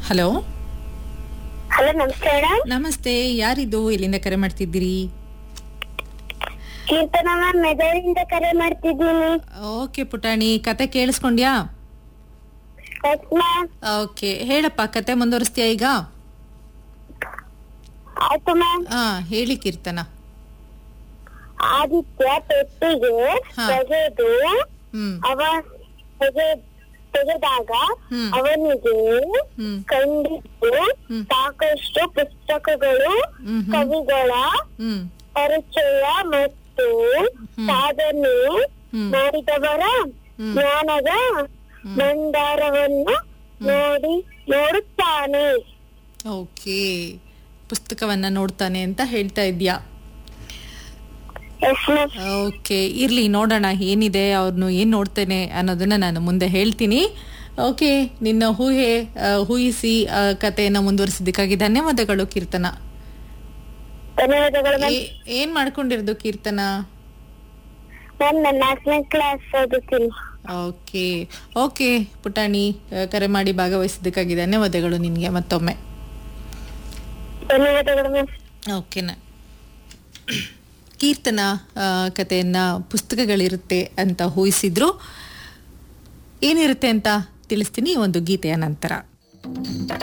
Hello hello ನಮಸ್ತೆ madam ನಮಸ್ತೆ ಯಾರಿದು ಎಲ್ಲಿಂದ ಕರೆ ಮಾಡ್ತಿದ್ದೀರಿ ಕೀರ್ತನ ಮ್ಯಾಮ್ ಮೆದಳಿಂದ ಕರೆ ಮಾಡ್ತಿದ್ದೀನಿ ಓಕೆ ಪುಟಾಣಿ ಕತೆ ಕೇಳಿಸ್ಕೊಂಡ್ಯಾ ಎಸ್ ಮ್ಯಾಮ್ ಓಕೆ ಹೇಳಪ್ಪ ಕತೆ ಮುಂದುವರಿಸ್ತೀಯಾ ಈಗ ಆಯ್ತು ಮ್ಯಾಮ್ ಹಾ ಹೇಳಿ ಕೀರ್ತನ ಆದಿತ್ಯ ಪೆಟ್ಟಿಗೆ ಹಾ. ತೆಗೆದು ಹ್ಮ್ ಅವ ತೆಗೆ ತೆಗೆದಾಗ ಹ್ಮ್. ಅವನಿಗೆ ಹ್ಮ್ ಕಂಡಿದ್ದು ಹ್ಮ್. ಸಾಕಷ್ಟು ಪುಸ್ತಕಗಳು ಹ್ಮ್ ಹ್ಮ್. ಕವಿಗಳ ಹ್ಮ್ ಪರಿಚಯ ಮತ್ತು ಹ್ಮ್. ಸಾಧನೆ ಹ್ಮ್. ಮಾಡಿದವರ ಹ್ಮ್. ಜ್ಞಾನದ ಭಂಡಾರವನ್ನು ನೋಡಿ ನೋಡುತ್ತಾನೆ ಓಕೆ ಪುಸ್ತಕವನ್ನ ನೋಡ್ತಾನೆ ಅಂತ ಹೇಳ್ತಾ ಇದ್ಯಾ ಎಸ್ ಮ್ಯಾಮ್ ಓಕೆ ಇರ್ಲಿ ನೋಡೋಣ ಏನಿದೆ ಅವ್ರನ್ನು ಏನ್ ನೋಡ್ತೇನೆ ಅನ್ನೋದನ್ನ ನಾನು ಮುಂದೆ ಹೇಳ್ತೀನಿ ಓಕೆ ನಿನ್ನ ಊಹೆ ಆ, ಊಹಿಸಿ ಆ, ಕಥೆಯನ್ನ ಮುಂದುವರಿಸಿದ್ದಕ್ಕಾಗಿ ಧನ್ಯವಾದಗಳು ಕೀರ್ತನ ಧನ್ಯವಾದಗಳು ಮ್ಯಾಮ್ ಏ- ಏನ್ ಮಾಡ್ಕೊಂಡಿರೋದು ಕೀರ್ತನ ಮ್ಯಾಮ್ ನಾನು ನಾಲ್ಕನೇ ಕ್ಲಾಸ್ ಓದುತ್ತೀನಿ ಓಕೆ ಓಕೆ ಪುಟಾಣಿ ಆ, ಕರೆ ಮಾಡಿ ಭಾಗವಹಿಸಿದ್ದಕ್ಕಾಗಿ ಧನ್ಯವಾದಗಳು ನಿನ್ಗೆ ಮತ್ತೊಮ್ಮೆ ಧನ್ಯವಾದಗಳು ಮ್ಯಾಮ್ ಓಕೆನ ಕೀರ್ತನ ಆ, ಕಥೆಯನ್ನ ಪುಸ್ತಕಗಳಿರುತ್ತೆ ಅಂತ ಊಹಿಸಿದ್ರು ಏನಿರುತ್ತೆ ಅಂತ ತಿಳಿಸ್ತೀನಿ ಈ ಒಂದು ಗೀತೆಯ ನಂತರ